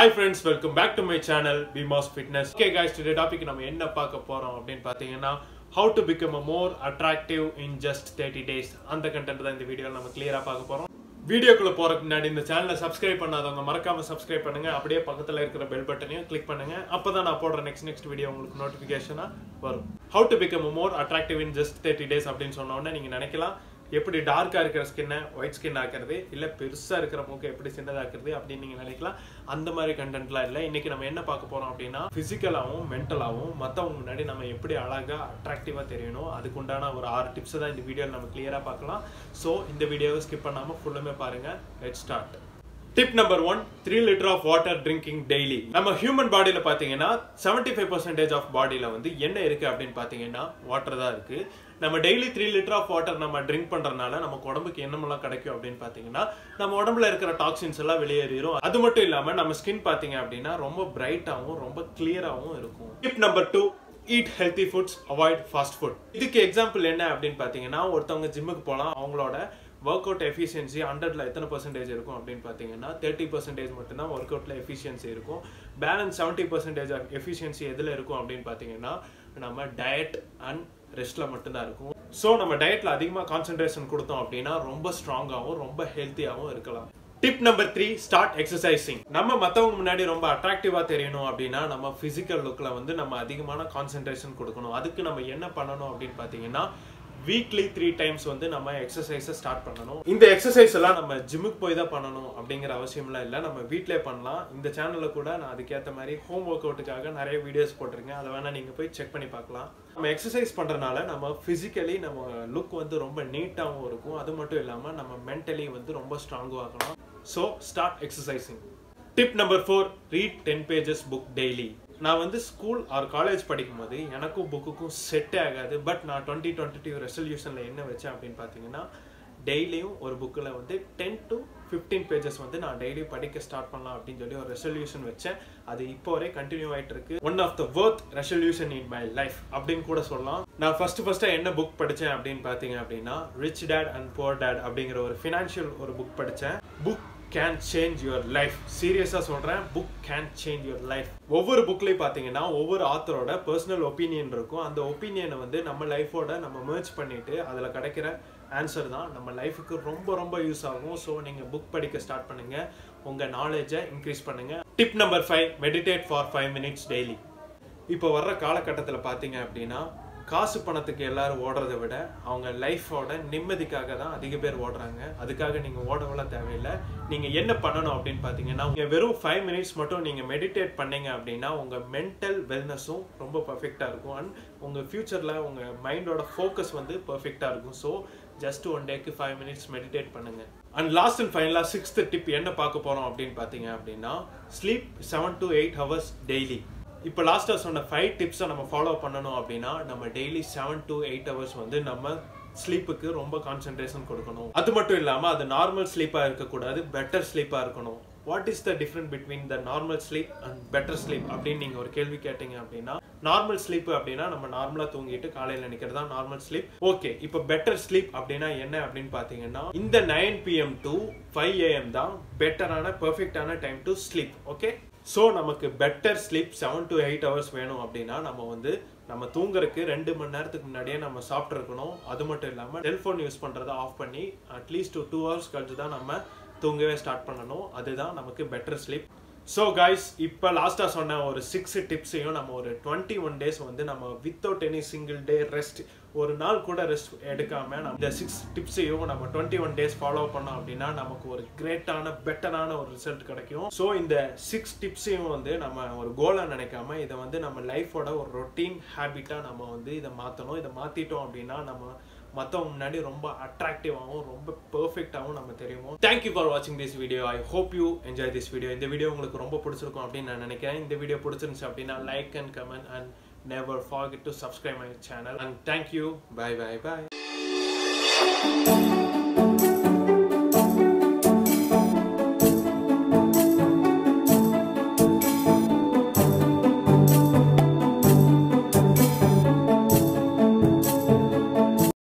hi friends welcome back to my channel பிமாஸ் fitness okay guys today topic நம்ம என்ன பார்க்க போறோம் அப்படின்னு பார்த்தீங்கன்னா how to become a more attractive in just thirty days அந்த கண்டென்ட் தான் இந்த வீடியோவில் நம்ம கிளியரா பார்க்க போறோம் வீடியோக்குள்ள போறதுக்கு முன்னாடி இந்த சேனலை சப்ஸ்கிரைப் பண்ணாதவங்க மறக்காம சப்ஸ்கிரைப் பண்ணுங்க அப்படியே பக்கத்துல இருக்கிற பெல் பட்டனையும் கிளிக் பண்ணுங்க அப்பதான் நான் போடுற நெக்ஸ்ட் நெக்ஸ்ட் வீடியோ உங்களுக்கு நோட்டிபிகேஷனா வரும் how to become more attractive in just thirty days அப்படின்னு சொன்ன உடனே நீங்க நினைக்கலாம் எப்படி டார்க்கா இருக்கிற ஸ்கின்னை ஒயிட் ஸ்கின் ஆக்குறது இல்ல பெருசா இருக்கிற மூக்கை எப்படி சின்னதாக்குறது அப்படின்னு நீங்க நினைக்கலாம் அந்த மாதிரி கண்டென்ட்லாம் இல்லை இன்னைக்கு நம்ம என்ன பார்க்க போறோம் அப்படின்னா பிசிக்கலாவும் மென்டலாவும் மத்தவங்க முன்னாடி நம்ம எப்படி அழகா அட்ராக்டிவா தெரியணும் அதுக்கு உண்டான ஒரு ஆறு டிப்ஸ் தான் இந்த வீடியோவில் நம்ம கிளியரா பார்க்கலாம் ஸோ இந்த வீடியோவை ஸ்கிப் பண்ணாம ஃபுல்லுமே பாருங்க let start tip number one three litre of water drinking daily நம்ம ஹியூமன் பாடியில பாத்தீங்கன்னா செவன்டி ஃபைவ் பர்சன்டேஜ் ஆஃப் பாடியில வந்து என்ன இருக்கு அப்படின்னு பாத்தீங்கன்னா வாட்டர் தான் இருக்கு நம்ம daily three litre of water நம்ம ட்ரிங்க் பண்றதுனால நமக்கு உடம்புக்கு என்னமெல்லாம் கிடைக்கும் அப்படின்னு பாத்தீங்கன்னா நம்ம உடம்புல இருக்கிற டாக்ஸின்ஸ் எல்லாம் வெளியேறிடும் அது மட்டும் இல்லாம நம்ம ஸ்கின் பாத்தீங்க அப்படின்னா ரொம்ப பிரைட்டாவும் ரொம்ப கிளியராகவும் இருக்கும் tip number two eat healthy foods avoid fast food இதுக்கு எக்ஸாம்பிள் என்ன அப்படின்னு பாத்தீங்கன்னா ஒருத்தவங்க ஜிம்முக்கு போகலாம் அவங்களோட ஒர்க் அவுட் எஃபிஷியன்சி ஹண்ட்ரட்ல எத்தனை பர்சன்டேஜ் இருக்கும் அப்படின்னு பார்த்தீங்கன்னா தேர்ட்டி பர்சன்டேஜ் மட்டும்தான் ஒர்க் அவுட்ல எஃபிஷியன்சி இருக்கும் balance seventy percentage of efficiency எதில் இருக்கும் அப்படின்னு பார்த்தீங்கன்னா நம்ம டயட் அண்ட் ரெஸ்ட்ல மட்டும்தான் இருக்கும் ஸோ நம்ம டயட்ல அதிகமாக கான்சென்ட்ரேஷன் கொடுத்தோம் அப்படின்னா ரொம்ப ஸ்ட்ராங்காகவும் ரொம்ப ஹெல்த்தியாகவும் இருக்கலாம் tip number three start exercising நம்ம மற்றவங்க முன்னாடி ரொம்ப அட்ராக்டிவா தெரியணும் அப்படின்னா நம்ம பிசிக்கல் லுக்ல வந்து நம்ம அதிகமான கான்சென்ட்ரேஷன் கொடுக்கணும் அதுக்கு நம்ம என்ன பண்ணணும் அப்படின்னு பார்த்தீங்கன்னா வீக்லி த்ரீ டைம்ஸ் வந்து நம்ம எக்ஸசைஸை ஸ்டார்ட் பண்ணணும் இந்த எக்ஸசைஸ் எல்லாம் நம்ம ஜிம்முக்கு போய் தான் பண்ணணும் அப்படிங்கிற அவசியம்லாம் இல்லை நம்ம வீட்டிலே பண்ணலாம் இந்த சேனலில் கூட நான் அதுக்கேற்ற மாதிரி ஹோம் ஒர்க் அவுட்டுக்காக நிறைய வீடியோஸ் போட்டிருக்கேன் அதை வேணா நீங்கள் போய் செக் பண்ணி பார்க்கலாம் நம்ம எக்ஸசைஸ் பண்ணுறதுனால நம்ம ஃபிசிக்கலி நம்ம லுக் வந்து ரொம்ப நீட்டாகவும் இருக்கும் அது மட்டும் இல்லாமல் நம்ம மென்டலி வந்து ரொம்ப ஸ்ட்ராங்கும் ஆகலாம் so start exercising tip number four read ten pages book daily நான் வந்து ஸ்கூல் ஆர் காலேஜ் படிக்கும் போது எனக்கும் புக்குக்கும் செட்டே ஆகாது பட் நான் டுவெண்ட்டி டுவெண்ட்டி டூ ரெசல்யூஷனில் என்ன வச்சேன் அப்படின்னு பார்த்தீங்கன்னா டெய்லியும் ஒரு புக்கில் வந்து டென் டு ஃபிஃப்டீன் பேஜஸ் வந்து நான் டெய்லி படிக்க ஸ்டார்ட் பண்ணலாம் அப்படின்னு சொல்லி ஒரு ரெசல்யூஷன் வச்சேன் அது இப்போ வரை கண்டினியூ ஆகிட்டு இருக்கு one of the worth resolution in my life அப்படின்னு கூட சொல்லலாம் நான் ஃபர்ஸ்ட் ஃபர்ஸ்ட் என்ன புக் படித்தேன் அப்படின்னு பார்த்தீங்க அப்படின்னா rich dad and poor dad அப்படிங்கிற ஒரு ஃபினான்ஷியல் ஒரு புக் படித்தேன் book can change your life சீரியஸா சொல்றேன் book can change your life ஒவ்வொரு புக்லயும் பாத்தீங்கன்னா ஒவ்வொரு ஆத்தரோட பர்சனல் ஒப்பீனியன் இருக்கும் அந்த ஒப்பீனியனை வந்து நம்ம லைஃபோட நம்ம மேர்ச் பண்ணிட்டு அதுல கிடைக்கிற ஆன்சர் தான் நம்ம லைஃபுக்கு ரொம்ப ரொம்ப யூஸ் ஆகும் ஸோ நீங்கள் புக் படிக்க ஸ்டார்ட் பண்ணுங்க உங்கள் நாலேஜை இன்க்ரீஸ் பண்ணுங்க tip number five meditate for five minutes daily இப்போ வர்ற காலகட்டத்தில் பார்த்தீங்க அப்படின்னா காசு பணத்துக்கு எல்லாரும் ஓடுறதை விட அவங்க லைஃபோட நிம்மதிக்காக தான் அதிக பேர் ஓடுறாங்க அதுக்காக நீங்க ஓடவெல்லாம் தேவையில்லை நீங்க என்ன பண்ணணும் அப்படின்னு பாத்தீங்கன்னா நீங்க வெறும் ஃபைவ் மினிட்ஸ் மட்டும் நீங்க மெடிடேட் பண்ணீங்க அப்படின்னா உங்க மென்டல் வெல்னஸும் ரொம்ப பர்ஃபெக்டா இருக்கும் அண்ட் உங்க ஃபியூச்சர்ல உங்க மைண்டோட ஃபோக்கஸ் வந்து பர்ஃபெக்டா இருக்கும் ஸோ ஜஸ்ட் ஒன் டேக்கு ஃபைவ் மினிட்ஸ் மெடிடேட் பண்ணுங்க அண்ட் லாஸ்ட் அண்ட் ஃபைனலாக சிக்ஸ்த் டிப் என்ன பார்க்க போறோம் அப்படின்னு பார்த்தீங்க அப்படின்னா sleep seven to eight hours daily இப்போ லாஸ்ட்டாக சொன்ன ஃபைவ் டிப்ஸை நம்ம ஃபாலோ பண்ணணும் அப்படின்னா நம்ம daily seven to eight hours வந்து நம்ம ஸ்லீப்புக்கு ரொம்ப கான்சென்ட்ரேஷன் கொடுக்கணும் அது மட்டும் இல்லாமல் அது நார்மல் ஸ்லீப்பாக இருக்கக்கூடாது பெட்டர் ஸ்லீப்பாக இருக்கணும் what is the different between the normal sleep and better sleep அப்படின்னு நீங்கள் ஒரு கேள்வி கேட்டீங்க அப்படின்னா நார்மல் ஸ்லீப் அப்படின்னா நம்ம நார்மலாக தூங்கிட்டு காலையில் நினைக்கிறது தான் நார்மல் ஸ்லீப் ஓகே இப்போ பெட்டர் ஸ்லீப் அப்படின்னா என்ன அப்படின்னு பார்த்தீங்கன்னா இந்த nine PM to five AM தான் பெட்டரான பெர்ஃபெக்டான time to sleep okay so நமக்கு better sleep seven to eight hours வேணும் அப்படின்னா நம்ம வந்து நம்ம தூங்குறதுக்கு ரெண்டு மணி நேரத்துக்கு முன்னாடியே நம்ம சாப்பிட்டு இருக்கணும் அது மட்டும் இல்லாமல் செல்ஃபோன் யூஸ் பண்ணுறதை ஆஃப் பண்ணி அட்லீஸ்ட் டூ ஹவர்ஸ் கழிச்சு தான் நம்ம தூங்கவே ஸ்டார்ட் பண்ணணும் அதுதான் நமக்கு பெட்டர் ஸ்லீப் ஸோ கைஸ் இப்போ லாஸ்ட்டாக சொன்ன ஒரு சிக்ஸ் டிப்ஸையும் நம்ம ஒரு டுவெண்ட்டி ஒன் டேஸ் வந்து நம்ம without any single day rest ஒரு நாள் கூட ரெஸ்ட் எடுக்காம நம்ம இந்த சிக்ஸ் டிப்ஸையும் நம்ம டுவெண்ட்டி ஒன் டேஸ் ஃபாலோ பண்ணோம் அப்படின்னா நமக்கு ஒரு கிரேட்டான பெட்டரான ஒரு ரிசல்ட் கிடைக்கும் ஸோ இந்த சிக்ஸ் டிப்ஸையும் வந்து நம்ம ஒரு கோலாக நினைக்காம இதை வந்து நம்ம லைஃபோட ஒரு ரொட்டீன் ஹேபிட்டாக நம்ம வந்து இதை மாற்றணும் இதை மாற்றிட்டோம் அப்படின்னா நம்ம மற்றவங்க முன்னாடி ரொம்ப அட்ராக்டிவாகவும் ரொம்ப பெர்ஃபெக்டாகவும் நம்ம தெரியும் தேங்க்யூ ஃபார் வாட்சிங் this video I hope you enjoy this video இந்த வீடியோ உங்களுக்கு ரொம்ப பிடிச்சிருக்கும் அப்படின்னு நான் நினைக்கிறேன் இந்த வீடியோ பிடிச்சிருந்துச்சு அப்படின்னா like and comment and never forget to subscribe my channel and thank you bye bye bye